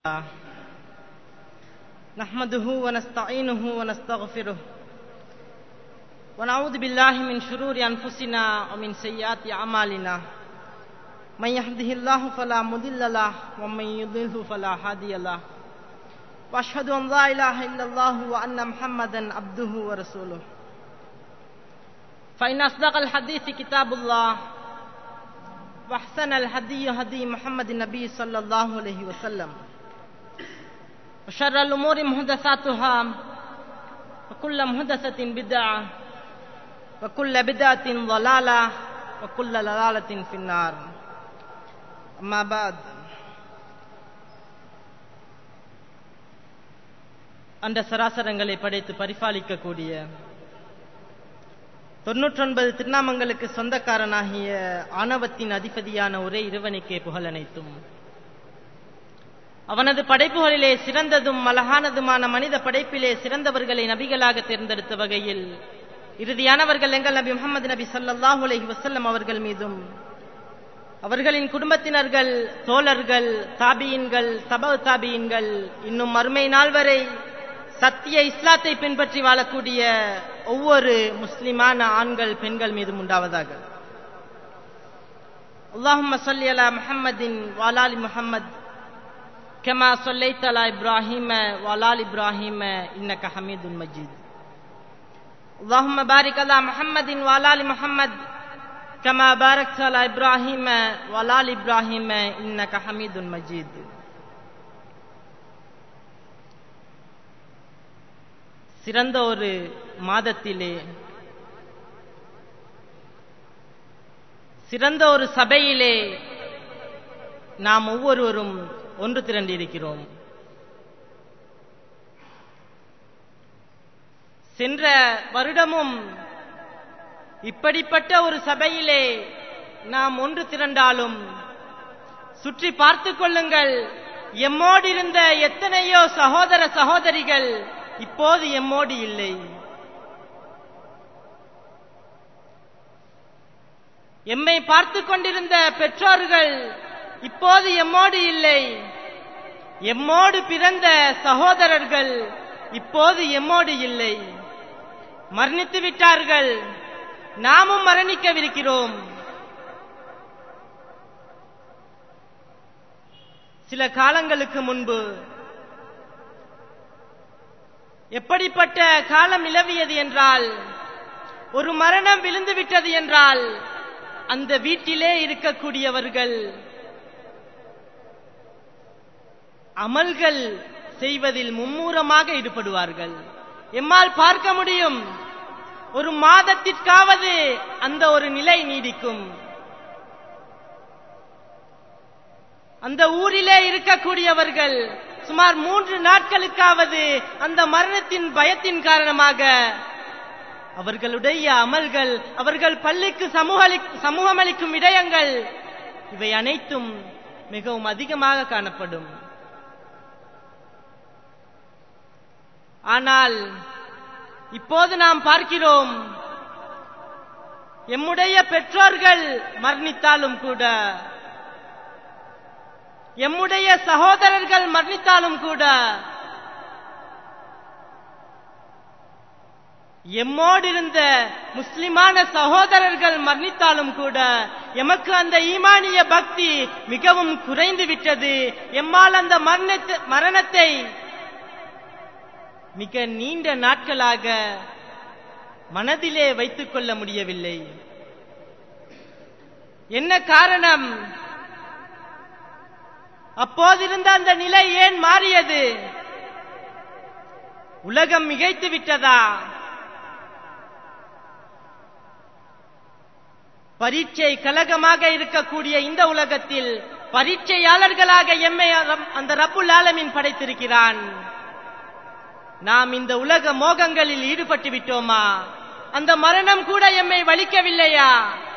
نحمده ونستعينه ونستغفره ونعوذ بالله من شرور أنفسنا ومن سيئات أعمالنا من يهده الله فلا مضل له ومن يضلله فلا هادي له واشهد ان لا اله الا الله وان محمدا عبده ورسوله فان اصدق الحديث كتاب الله واحسن الهدي هدي محمد النبي صلى الله عليه وسلم وشر الامور محدثاتها وكل محدثه بدعه وكل بدعه ضلاله وكل ضلاله في النار أما بعد அந்த சராசரங்களை படைத்து பரிபாலிக்கக்கூடிய தொன்னூற்றொன்பது திருநாமங்களுக்கு சொந்தக்காரனாகிய ஆணவத்தின் அதிபதியான ஒரே இறைவனுக்கே புகழ் அனைத்தும் அவனது படைப்புகளிலே சிறந்ததும் அழகானதுமான மனித படைப்பிலே சிறந்தவர்களை நபிகளாக தேர்ந்தெடுத்த வகையில் இறுதியானவர்கள் எங்கள் நபி முகமது நபி சல்லாஹூ அலஹி வசல்லம் அவர்கள் மீதும் அவர்களின் குடும்பத்தினர்கள் தோழர்கள் தாபியின்கள் தப தாபியின்கள் இன்னும் மறுமை நாள் வரை சத்திய இஸ்லாத்தை பின்பற்றி வாழக்கூடிய ஒவ்வொரு முஸ்லிமான ஆண்கள் பெண்கள் மீதும் உண்டாவதாக اللهم صل على محمد وعلى ال محمد كما صليت على ابراهيم وعلى ال ابراهيم انك حميد مجيد اللهم بارك على محمد وعلى ال محمد كما باركت على ابراهيم وعلى ال ابراهيم انك حميد مجيد சிறந்த ஒரு மாதத்திலே சிறந்த ஒரு சபையிலே நாம் ஒவ்வொருவரும் ஒன்று திரண்டிருக்கிறோம் சென்ற வருடமும் இப்படிப்பட்ட ஒரு சபையிலே நாம் ஒன்று திரண்டாலும் சுற்றி பார்த்து கொள்ளுங்கள் எம்மோடு இருந்த எத்தனையோ சகோதர சகோதரிகள் இப்போது எம்மோடு இல்லை எம்மை பார்த்து கொண்டிருந்த பெற்றோர்கள் இப்போது எம்மோடு இல்லை எம்மோடு பிறந்த சகோதரர்கள் இப்போது எம்மோடு இல்லை மரணித்து விட்டார்கள் நாமும் மரணிக்கவிருக்கிறோம் சில காலங்களுக்கு முன்பு எப்படிப்பட்ட காலம் நிலவியது என்றால் ஒரு மரணம் விழுந்து விட்டது என்றால் அந்த வீட்டிலே இருக்கக்கூடியவர்கள் அமல்கள் செய்வதில் மும்மூரமாக ஈடுபடுவார்கள் எம்மால் பார்க்க முடியும் ஒரு மாதத்திற்காவது அந்த ஒரு நிலை நீடிக்கும் அந்த ஊரிலே இருக்கக்கூடியவர்கள் சுமார் மூன்று நாட்களுக்காவது அந்த மரணத்தின் பயத்தின் காரணமாக அவர்களுடைய அமல்கள் அவர்கள் பள்ளிக்கு சமூக சமூகமளிக்கும் விடயங்கள் இவை அனைத்தும் மிகவும் அதிகமாக காணப்படும் ஆனால் இப்போது நாம் பார்க்கிறோம் எம்முடைய பெற்றோர்கள் மரணித்தாலும் கூட எம்முடைய சகோதரர்கள் மரணித்தாலும் கூட எம்மோடு இருந்த முஸ்லிமான சகோதரர்கள் மரணித்தாலும் கூட எமக்கு அந்த ஈமானிய பக்தி மிகவும் குறைந்து விட்டது எம்மால் அந்த மரணத்தை மிக நீண்ட நாட்களாக மனதிலே வைத்துக் கொள்ள முடியவில்லை என்ன காரணம் அப்போதிருந்த அந்த நிலை ஏன் மாறியது உலகம் மிகைத்து விட்டதா பரீட்சை கலகமாக இருக்கக்கூடிய இந்த உலகத்தில் பரீட்சையாளர்களாக எம்மை அந்த ரப்புல் ஆலமின் படைத்திருக்கிறான் நாம் இந்த உலக மோகங்களில் ஈடுபட்டு விட்டோமா அந்த மரணம் கூட எம்மை வலிக்கவில்லையா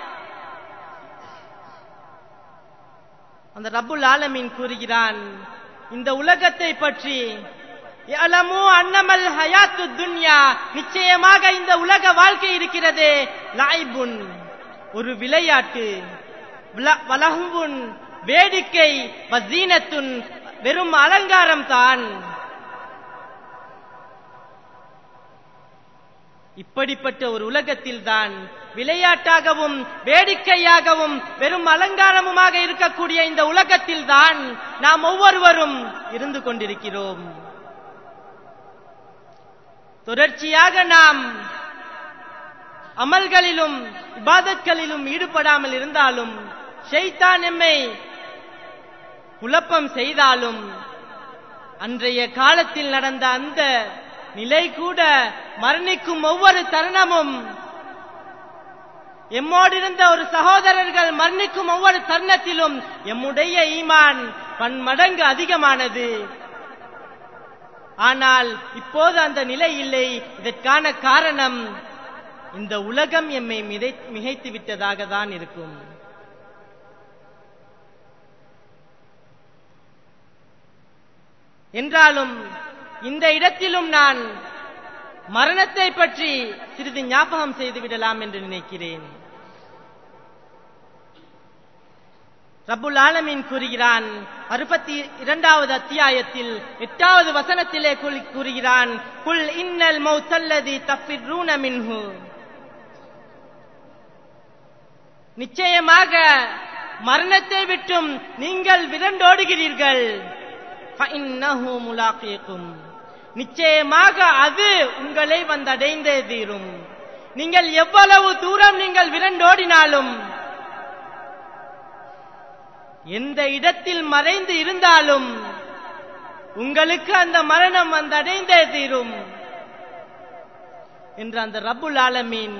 அந்த ரப்புல் ஆலமீன் கூறுகிறான் இந்த உலகத்தை பற்றி யலமு அன்னமல் ஹயாத்து துன்யா நிச்சயமாக இந்த உலக வாழ்க்கை இருக்கிறது லாய்புன் ஒரு விளையாட்டு வில- வலகுவுன் வேடிக்கை வசீனத்துன் வெறும் அலங்காரம் தான் இப்படிப்பட்ட ஒரு உலகத்தில் தான் விளையாட்டாகவும் வேடிக்கையாகவும் வெறும் அலங்காரமுமாக இருக்கக்கூடிய இந்த உலகத்தில் தான் நாம் ஒவ்வொருவரும் இருந்து கொண்டிருக்கிறோம் தொடர்ச்சியாக நாம் அமல்களிலும் இபாதத்களிலும் ஈடுபடாமல் இருந்தாலும் ஷைத்தான் எம்மை குழப்பம் செய்தாலும் அன்றைய காலத்தில் நடந்த அந்த நிலை கூட மரணிக்கும் ஒவ்வொரு தருணமும் எம்மோடு இருந்த ஒரு சகோதரர்கள் மரணிக்கும் ஒவ்வொரு தருணத்திலும் எம்முடைய ஈமான் பன்மடங்கு அதிகமானது ஆனால் இப்போது அந்த நிலை இல்லை இதற்கான காரணம் இந்த உலகம் எம்மை மிதை மிகைத்து விட்டதாக தான் இருக்கும் என்றாலும் இந்த இடத்திலும் நான் மரணத்தை பற்றி சிறிது ஞாபகம் செய்து விடலாம் என்று நினைக்கிறேன் ரப்புல் ஆலமீன் கூறுகிறான் அறுபத்தி இரண்டாவது அத்தியாயத்தில் எட்டாவது வசனத்திலே கூறி- கூறுகிறான் குல் இன்னல் மௌத்தல்லதி தஃபிர்ரூன மின்ஹு நிச்சயமாக மரணத்தை விட்டும் நீங்கள் விரண்டோடுகிறீர்கள் فإنه ملاقيكم. நிச்சயமாக அது உங்களை வந்தடைந்தே தீரும் நீங்கள் எவ்வளவு தூரம் நீங்கள் விரண்டோடினாலும் எந்த இடத்தில் மறைந்து இருந்தாலும் உங்களுக்கு அந்த மரணம் வந்தடைந்தே தீரும் என்று அந்த ரப்புல் ஆலமீன்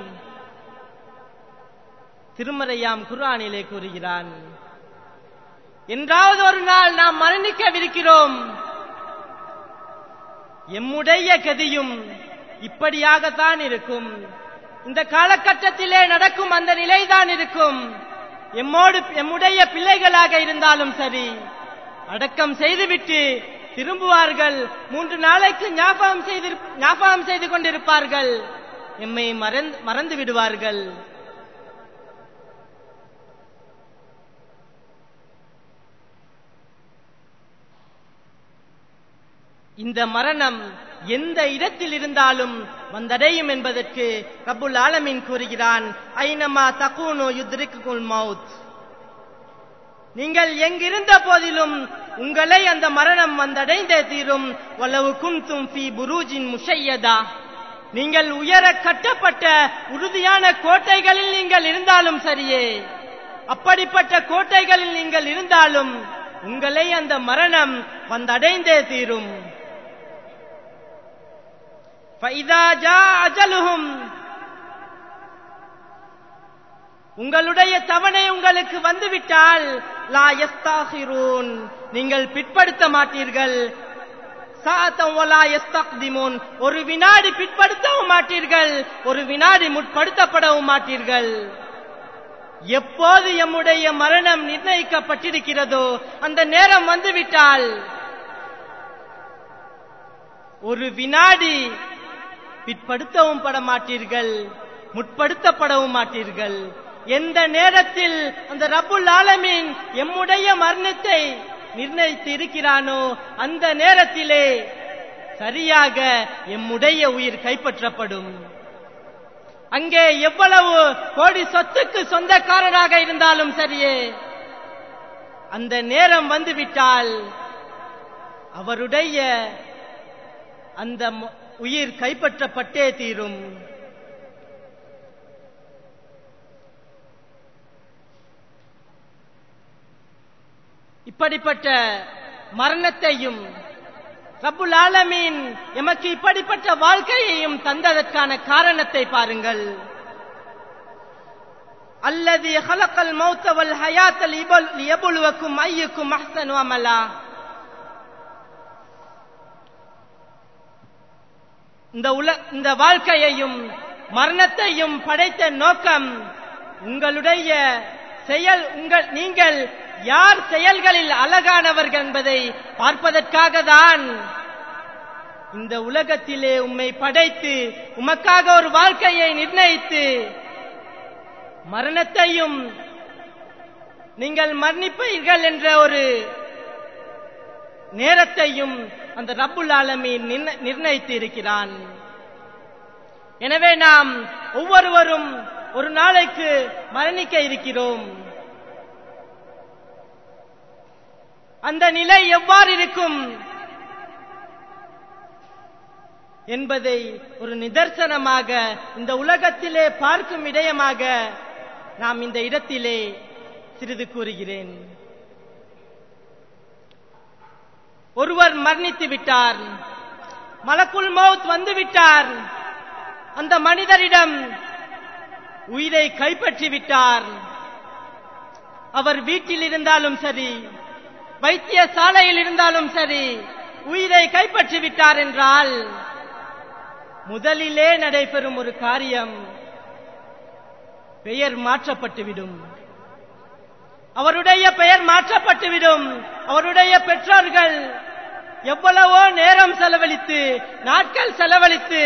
திருமறையாம் குர்ஆனிலே கூறுகிறான் என்றாவது ஒரு நாள் நாம் மரணிக்கவிருக்கிறோம் எம்முடைய கதியும் இப்படியாகத்தான் இருக்கும் இந்த காலகட்டத்திலே நடக்கும் அந்த நிலைதான் இருக்கும் எம்மோடு எம்முடைய பிள்ளைகளாக இருந்தாலும் சரி அடக்கம் செய்துவிட்டு திரும்புவார்கள் மூன்று நாளைக்கு ஞாபகம் செய்து ஞாபகம் செய்து கொண்டிருப்பார்கள் எம்மை மறந்து மறந்து விடுவார்கள் இந்த மரணம் எந்த இடத்தில் இருந்தாலும் வந்தடையும் என்பதற்கு ரப்புல் ஆலமீன் கூறுகிறான் ஐனமா தகூனு யுத்ரிக்குல் மவுத் நீங்கள் எங்கிருந்த போதிலும் உங்களை அந்த மரணம் வந்தடைந்தே தீரும் வலவு குந்தும் ஃபி புரூஜின் முஷையதா நீங்கள் உயர கட்டப்பட்ட உறுதியான கோட்டைகளில் நீங்கள் இருந்தாலும் சரியே அப்படிப்பட்ட கோட்டைகளில் நீங்கள் இருந்தாலும் உங்களை அந்த மரணம் வந்தடைந்தே தீரும் فَإِذَا جَاءَ أَجَلُهُمْ உங்களுடைய தவணை உங்களுக்கு வந்துவிட்டால் லா யஸ்தாகிரூன் நீங்கள் பிற்படுத்த மாட்டீர்கள் சாத்தம் வலா யஸ்தக்திமூன் ஒரு வினாடி பிற்படுத்தவும் மாட்டீர்கள் ஒரு வினாடி முற்படுத்தப்படவும் மாட்டீர்கள் எப்போது எம்முடைய மரணம் நிர்ணயிக்கப்பட்டிருக்கிறதோ அந்த நேரம் வந்துவிட்டால் ஒரு வினாடி பிற்படுத்தவும் பட மாட்டீர்கள் முற்படுத்தப்படவும் மாட்டீர்கள் எந்த நேரத்தில் அந்த ரப்புல் ஆலமீன் எம்முடைய மரணத்தை நிர்ணயித்து இருக்கிறானோ அந்த நேரத்திலே சரியாக எம்முடைய உயிர் கைப்பற்றப்படும் அங்கே எவ்வளவு கோடி சொத்துக்கு சொந்தக்காரராக இருந்தாலும் சரியே அந்த நேரம் வந்துவிட்டால் அவருடைய அந்த ம- உயிர் கைப்பற்றப்பட்டே தீரும் இப்படிப்பட்ட மரணத்தையும் ரப்புல் ஆலமீன் எமக்கு இப்படிப்பட்ட வாழ்க்கையையும் தந்ததற்கான காரணத்தை பாருங்கள் அல்லது ஹலக்கல் மௌத்த வல் ஹயாத்தல் லியபுலுவக்கும் ஐயுக்கும் அஹ்சனு அமலா இந்த உல இந்த வாழ்க்கையையும் மரணத்தையும் படைத்த நோக்கம் உங்களுடைய செயல் உங்கள் நீங்கள் யார் செயல்களில் அழகானவர்கள் என்பதை பார்ப்பதற்காக தான் இந்த உலகத்திலே உம்மை படைத்து உமக்காக ஒரு வாழ்க்கையை நிர்ணயித்து மரணத்தையும் நீங்கள் மரணிப்பீர்கள் என்ற ஒரு நேரத்தையும் அந்த ரப்புல் ஆலமீன் நிர்ண- நிர்ணயித்து இருக்கிறான் எனவே நாம் ஒவ்வொருவரும் ஒரு நாளைக்கு மரணிக்க இருக்கிறோம் அந்த நிலை எவ்வாறு இருக்கும் என்பதை ஒரு நிதர்சனமாக இந்த உலகத்திலே பார்க்கும் விடயமாக நாம் இந்த இடத்திலே சிறிது கூறுகிறேன் ஒருவர் மரணித்து விட்டார் மலக்குல் மௌத் வந்து விட்டார் அந்த மனிதரிடம் உயிரை கைப்பற்றி விட்டார் அவர் வீட்டில் இருந்தாலும் சரி வைத்தியசாலையில் இருந்தாலும் சரி உயிரை கைப்பற்றி விட்டார் என்றால் முதலிலே நடைபெறும் ஒரு காரியம் பெயர் மாற்றப்பட்டுவிடும் அவருடைய பெயர் மாற்றப்பட்டுவிடும் அவருடைய பெற்றோர்கள் எவ்வளவோ நேரம் செலவழித்து நாட்கள் செலவழித்து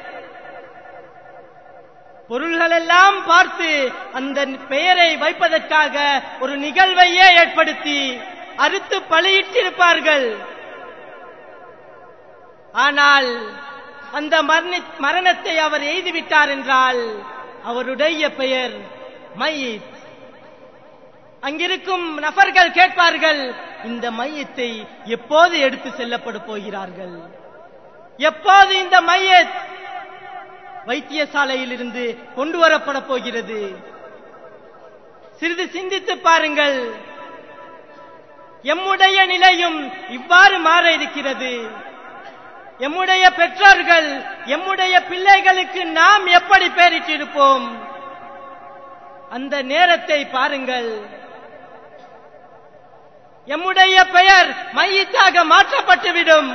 பொருள்கள் எல்லாம் பார்த்து அந்த பெயரை வைப்பதற்காக ஒரு நிகழ்வையே ஏற்படுத்தி அறுத்து பலியிட்டிருப்பார்கள் ஆனால் அந்த மரணி- மரணத்தை அவர் எய்துவிட்டார் என்றால் அவருடைய பெயர் மையித் அங்கிருக்கும் நபர்கள் கேட்பார்கள் இந்த மையத்தை எப்போது எடுத்து செல்லப்பட போகிறார்கள் எப்போது இந்த மையத் வைத்தியசாலையிலிருந்து கொண்டு வரப்பட போகிறது சிறிது சிந்தித்து பாருங்கள் எம்முடைய நிலையும் இவ்வாறு மாற இருக்கிறது எம்முடைய பெற்றோர்கள் எம்முடைய பிள்ளைகளுக்கு நாம் எப்படி பெயரிட்டிருப்போம் அந்த நேரத்தை பாருங்கள் எம்முடைய பெயர் மையத்தாக மாற்றப்பட்டுவிடும்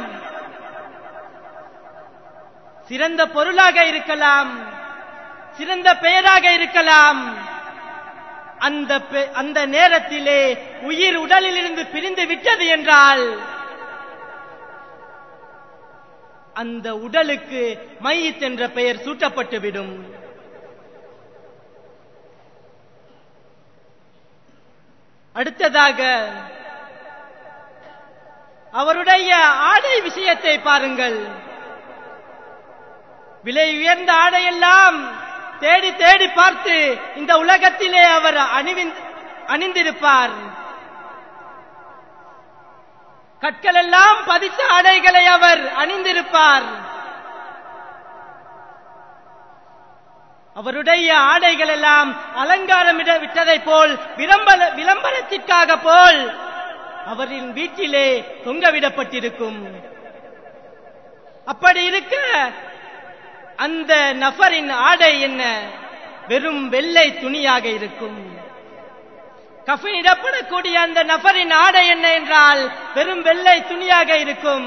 சிறந்த பொருளாக இருக்கலாம் சிறந்த பெயராக இருக்கலாம் அந்த பெ- அந்த நேரத்திலே உயிர் உடலிலிருந்து பிரிந்து விட்டது என்றால் அந்த உடலுக்கு மையித் என்ற பெயர் சூட்டப்பட்டுவிடும் அடுத்ததாக அவருடைய ஆடை விஷயத்தை பாருங்கள் விலை உயர்ந்த ஆடையெல்லாம் தேடி தேடி பார்த்து இந்த உலகத்திலே அவர் அணிவின் அணிந்திருப்பார் கற்கள் எல்லாம் பதித்த ஆடைகளை அவர் அணிந்திருப்பார் அவருடைய ஆடைகள் எல்லாம் அலங்காரமிட விட்டதைப் போல் விளம்பர விளம்பரத்திற்காக போல் அவரின் வீட்டிலே தொங்கவிடப்பட்டிருக்கும் அப்படி இருக்க அந்த நபரின் ஆடை என்ன வெறும் வெள்ளை துணியாக இருக்கும் கஃனிடப்படக்கூடிய அந்த நபரின் ஆடை என்ன என்றால் வெறும் வெள்ளை துணியாக இருக்கும்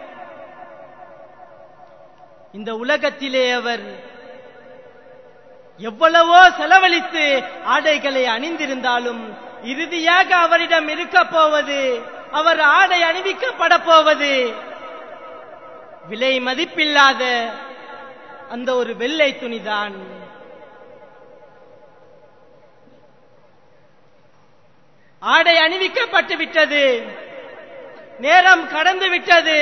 இந்த உலகத்திலே அவர் எவ்வளவோ செலவழித்து ஆடைகளை அணிந்திருந்தாலும் இறுதியாக அவரிடம் இருக்க போவது அவர் ஆடை அணிவிக்கப்பட போவது விலை மதிப்பில்லாத அந்த ஒரு வெள்ளை துணிதான் ஆடை அணிவிக்கப்பட்டு விட்டது நேரம் கடந்து விட்டது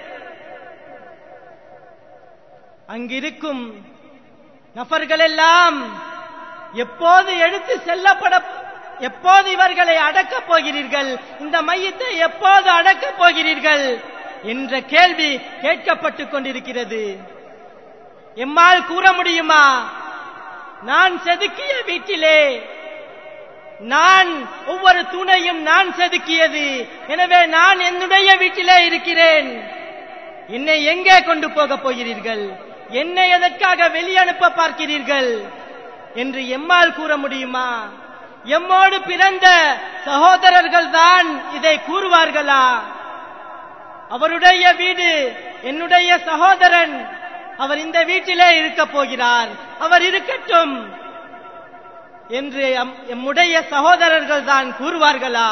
அங்கிருக்கும் நபர்கள் எல்லாம் எப்போது எடுத்து செல்லப்பட எப்போது இவர்களை அடக்கப் போகிறீர்கள் இந்த மையத்தை எப்போது அடக்கப் போகிறீர்கள் என்ற கேள்வி கேட்கப்பட்டுக் கொண்டிருக்கிறது எம்மால் கூற முடியுமா நான் செதுக்கிய வீட்டிலே நான் ஒவ்வொரு தூணையும் நான் செதுக்கியது எனவே நான் என்னுடைய வீட்டிலே இருக்கிறேன் என்னை எங்கே கொண்டு போகப் போகிறீர்கள் என்னை எதற்காக வெளியனுப்ப பார்க்கிறீர்கள் என்று எம்மால் கூற முடியுமா எம்மோடு பிறந்த சகோதரர்கள் தான் இதை கூறுவார்களா அவருடைய வீடு என்னுடைய சகோதரன் அவர் இந்த வீட்டிலே இருக்கப் போகிறார் அவர் இருக்கட்டும் என்று எம்- எம்முடைய சகோதரர்கள் தான் கூறுவார்களா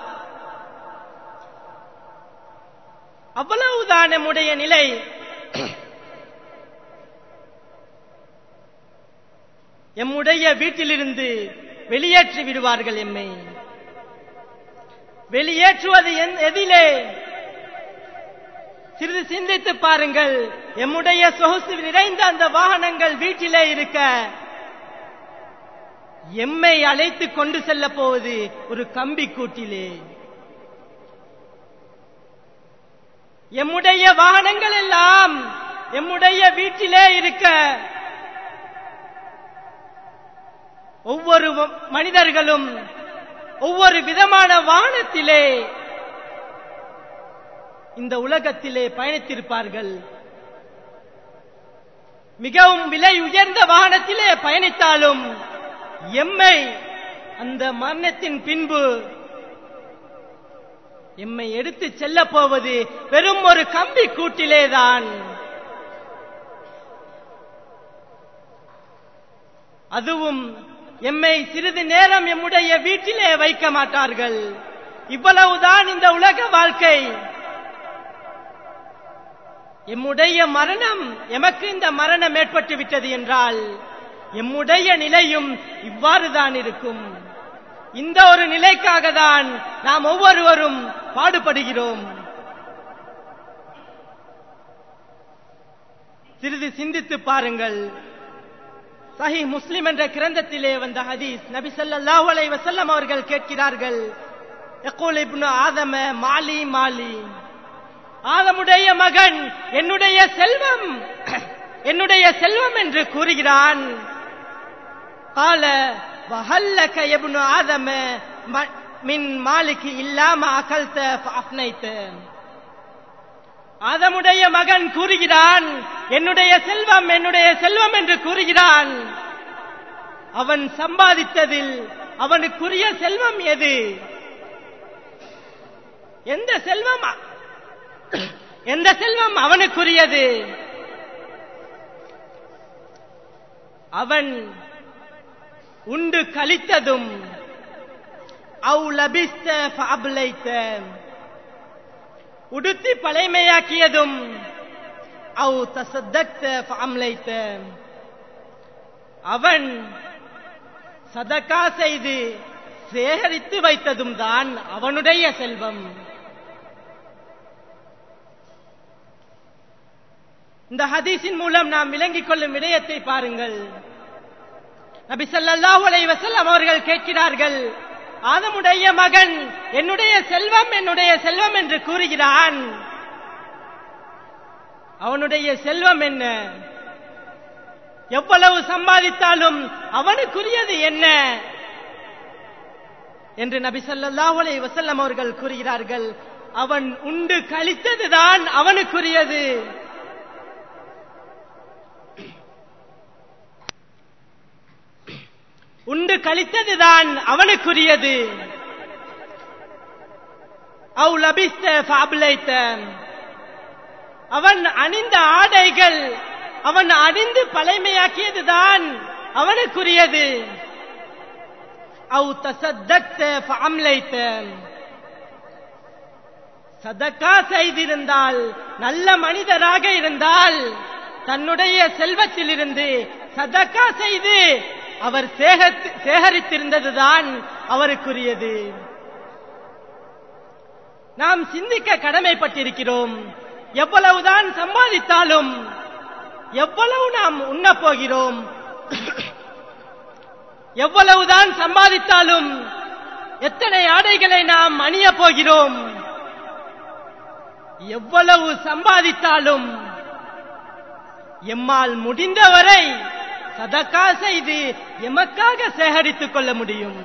அவ்வளவுதான் நம்முடைய நிலை எம்முடைய வீட்டிலிருந்து வெளியேற்றி விடுவார்கள் எம்மை வெளியேற்றுவது என்- எதிலே சிறிது சிந்தித்து பாருங்கள் எம்முடைய சொகுசு நிறைந்த அந்த வாகனங்கள் வீட்டிலே இருக்க எம்மை அழைத்து கொண்டு செல்ல போவது ஒரு கம்பி கூட்டிலே எம்முடைய வாகனங்கள் எல்லாம் எம்முடைய வீட்டிலே இருக்க ஒவ்வொரு மனிதர்களும் ஒவ்வொரு விதமான வாகனத்திலே இந்த உலகத்திலே பயணித்திருப்பார்கள் மிகவும் விலை உயர்ந்த வாகனத்திலே பயணித்தாலும் எம்மை அந்த மரணத்தின் பின்பு எம்மை எடுத்து செல்ல போவது வெறும் ஒரு கம்பி கூட்டிலேதான் அதுவும் எம்மை சிறிது நேரம் எம்முடைய வீட்டிலே வைக்க மாட்டார்கள் இவ்வளவுதான் இந்த உலக வாழ்க்கை எம்முடைய மரணம் எமக்கு இந்த மரணம் ஏற்பட்டு விட்டது என்றால் எம்முடைய நிலையும் இவ்வாறுதான் இருக்கும் இந்த ஒரு நிலைக்காக தான் நாம் ஒவ்வொருவரும் பாடுபடுகிறோம் சிறிது சிந்தித்து பாருங்கள் சஹி முஸ்லிம் என்ற கிரந்தத்திலே வந்த ஹதீஸ் நபி ஸல்லல்லாஹு அலைஹி வஸல்லம் அவர்கள் கேட்கிறார்கள் யகூல் இப்னு ஆதம மாலி மாலி ஆதமுடைய மகன் என்னுடைய செல்வம் என்னுடைய செல்வம் என்று கூறுகிறான் கால வஹல்லக இப்னு ஆதம ம- மின் மாலிக்கு இல்லாம அகல்த அஃப்னைத்த ஆதமுடைய மகன் கூறுகிறான் என்னுடைய செல்வம் என்னுடைய செல்வம் என்று கூறுகிறான் அவன் சம்பாதித்ததில் அவனுக்குரிய செல்வம் எது எந்த செல்வம் அ- எந்த செல்வம் அவனுக்குரியது அவன் உண்டு கழித்ததும் அவு லபிஸ்த ஃபஅப்லைத்த உடுத்தி பழைமையாக்கியதும் அவு தசத்தக்த ஃபஅம்லைத்த அவன் சதக்கா செய்து சேகரித்து வைத்ததும் தான் அவனுடைய செல்வம் இந்த ஹதீஸின் மூலம் நாம் விளங்கிக் கொள்ளும் விடயத்தை பாருங்கள் நபி ஸல்லல்லாஹு அலைஹி வஸல்லம் அவர்கள் கேட்கிறார்கள் ஆதமுடைய மகன் என்னுடைய செல்வம் என்னுடைய செல்வம் என்று கூறுகிறான் அவனுடைய செல்வம் என்ன எவ்வளவு சம்பாதித்தாலும் அவனுக்குரியது என்ன என்று நபி ஸல்லல்லாஹு அலைஹி வஸல்லம் அவர்கள் கூறுகிறார்கள் அவன் உண்டு கழித்ததுதான் அவனுக்குரியது உண்டு கழித்ததுதான் அவனுக்குரியது அவு லபிஸ்த ஃபாபிலைத்த அவன் அணிந்த ஆடைகள் அவன் அணிந்து பழைமையாக்கியதுதான் அவனுக்குரியது அவு தசத்தக்த ஃபஅம்லைத்த சதக்கா செய்திருந்தால் நல்ல மனிதராக இருந்தால் தன்னுடைய செல்வத்திலிருந்து சதக்கா செய்து அவர் சேகரித்து- சேகரித்திருந்ததுதான் அவருக்குரியது நாம் சிந்திக்க கடமைப்பட்டிருக்கிறோம் எவ்வளவுதான் சம்பாதித்தாலும் எவ்வளவு நாம் உண்ணப் போகிறோம் எவ்வளவுதான் சம்பாதித்தாலும் எத்தனை ஆடைகளை நாம் அணியப் போகிறோம் எவ்வளவு சம்பாதித்தாலும் எம்மால் முடிந்தவரை சதக்கா செய்து எமக்காக சேகரித்துக் கொள்ள முடியும்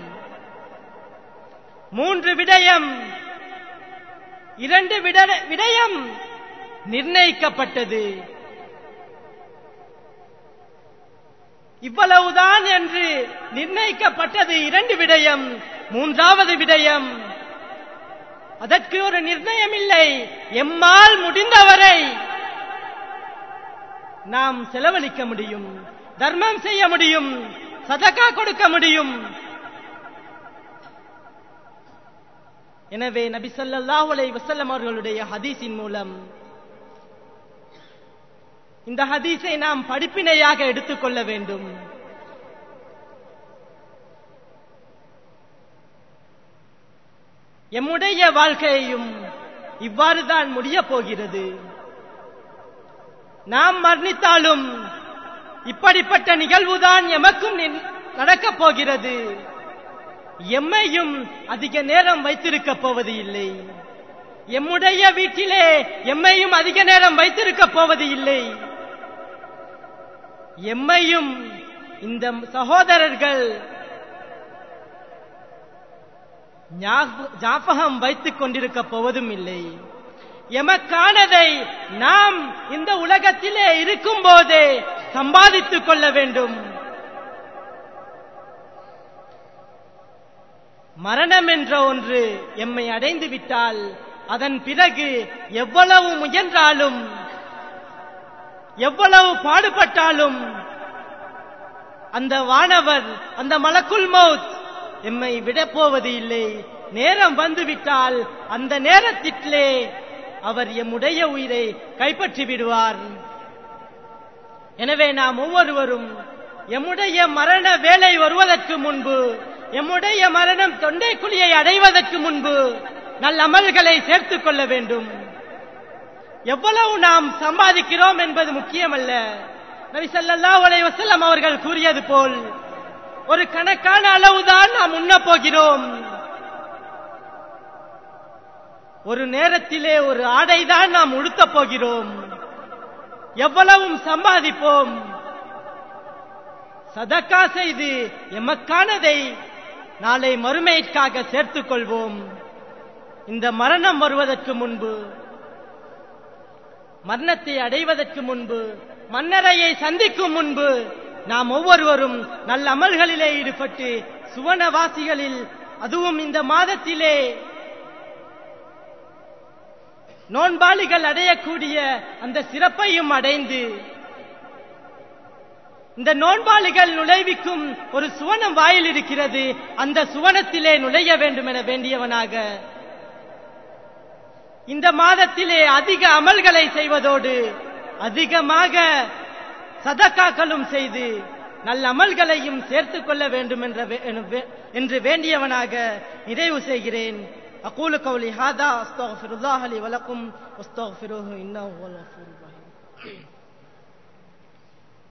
மூன்று விடயம் இரண்டு விட- விடயம் நிர்ணயிக்கப்பட்டது இவ்வளவுதான் என்று நிர்ணயிக்கப்பட்டது இரண்டு விடயம் மூன்றாவது விடயம் அதற்கு ஒரு நிர்ணயம் இல்லை எம்மால் முடிந்தவரை நாம் செலவழிக்க முடியும் தர்மம் செய்ய முடியும் சதக்கா கொடுக்க முடியும் எனவே நபி ஸல்லல்லாஹு அலைஹி வஸல்லம் அவர்களுடைய ஹதீஸின் மூலம் இந்த ஹதீஸை நாம் படிப்பினையாக எடுத்துக்கொள்ள வேண்டும் எம்முடைய வாழ்க்கையையும் இவ்வாறு தான் முடியப் போகிறது நாம் மரணித்தாலும் இப்படிப்பட்ட நிகழ்வுதான் எமக்கும் நி- நடக்கப் போகிறது எம்மையும் அதிக நேரம் வைத்திருக்கப் போவது இல்லை எம்முடைய வீட்டிலே எம்மையும் அதிக நேரம் வைத்திருக்கப் போவது இல்லை எம்மையும் இந்த சகோதரர்கள் ஞாப- ஞாபகம் வைத்துக் கொண்டிருக்கப் போவதும் இல்லை எமக்கானதை நாம் இந்த உலகத்திலே இருக்கும் போதே சம்பாதித்துக் கொள்ள வேண்டும் மரணம் என்ற ஒன்று எம்மை அடைந்து விட்டால் அதன் பிறகு எவ்வளவு முயன்றாலும் எவ்வளவு பாடுபட்டாலும் அந்த வானவர் அந்த மலக்குல் மௌத் எம்மை விடப்போவது இல்லை நேரம் வந்துவிட்டால் அந்த நேரத்திலே அவர் எம்முடைய உயிரை கைப்பற்றி விடுவார் எனவே நாம் ஒவ்வொருவரும் எம்முடைய மரண வேலை வருவதற்கு முன்பு எம்முடைய மரணம் தொண்டை குழியை அடைவதற்கு முன்பு நல்ல அமல்களை சேர்த்துக் கொள்ள வேண்டும் எவ்வளவு நாம் சம்பாதிக்கிறோம் என்பது முக்கியமல்ல நபி ஸல்லல்லாஹு அலைஹி வஸல்லம் அவர்கள் கூறியது போல் ஒரு கணக்கான அளவுதான் நாம் உண்ணப் போகிறோம் ஒரு நேரத்திலே ஒரு ஆடைதான் நாம் உடுத்தப் போகிறோம் எவ்வளவும் சம்பாதிப்போம் சதக்கா செய்து எமக்கானதை நாளை மறுமைக்காக சேர்த்துக் கொள்வோம் இந்த மரணம் வருவதற்கு முன்பு மரணத்தை அடைவதற்கு முன்பு மன்னரையை சந்திக்கும் முன்பு நாம் ஒவ்வொருவரும் நல்ல அமல்களிலே ஈடுபட்டு சுவனவாசிகளில் அதுவும் இந்த மாதத்திலே நோன்பாளிகள் அடையக்கூடிய அந்த சிறப்பையும் அடைந்து இந்த நோன்பாளிகள் நுழைவிக்கும் ஒரு சுவனம் வாயில் இருக்கிறது அந்த சுவனத்திலே நுழைய வேண்டும் என வேண்டியவனாக இந்த மாதத்திலே அதிக அமல்களை செய்வதோடு அதிகமாக சதக்காக்களும் செய்து நல்ல அமல்களையும் சேர்த்துக் கொள்ள வேண்டும் என்ற வே- என வே- என்று வேண்டியவனாக நிறைவு செய்கிறேன் أقول قولي هذا أستغفر الله لي ولكم واستغفروه إنه هو الغفور الرحيم